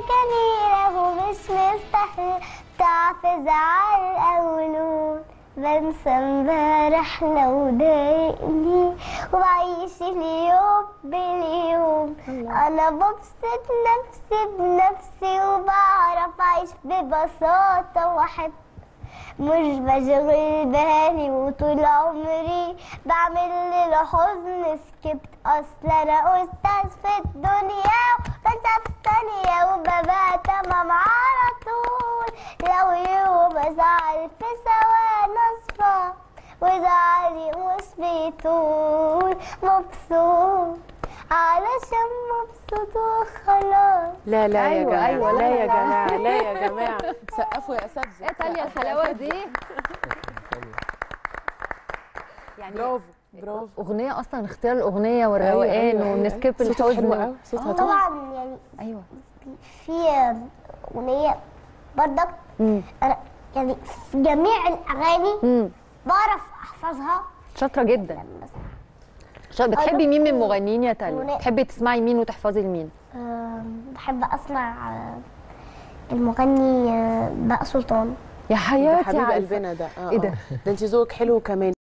كنيرة ومش مستحيل تعفز على القولون بنسى امبارح لو ضايقني وبعيش اليوم باليوم انا ببسط نفسي بنفسي وبعرف اعيش ببساطة واحب مش بشغل بالي وطول عمري بعمل للحزن سكبت اصل انا استاذ في الدنيا بنسى في ثانية وببقى تمام على طول لو يوم ازعل في ثواني اصفى وزعلي مش بيطول مبسوط علشان مبسوط وخلاص لا لا يا أيوة، جماعه أيوة، لا لا، يا لا. جماعه لا يا جماعه سقفوا يا اساتذه ايه تاليا الحلاوه دي يعني برافو برافو اغنيه اصلا اختيار الاغنيه والروقان أيوة، أيوة، ونسكيب أيوة. صوتها حلو الحزن قوي صوتها تحفه طبعا يعني ايوه في أغنية برضك امم أنا يعني في جميع الأغاني امم بعرف أحفظها شاطره جدا يعني مثلا شا- بتحبي مين من أنا- المغنيين يا تاليا أغنية. بتحبي تسمعي مين وتحفظي لمين آم، بحب أسمع آه، المغني آه، بقى سلطان يا ده حياتي حبيب عارفة. قلبنا ده اه إيه ده؟ آه. ده انت ذوقك حلو كمان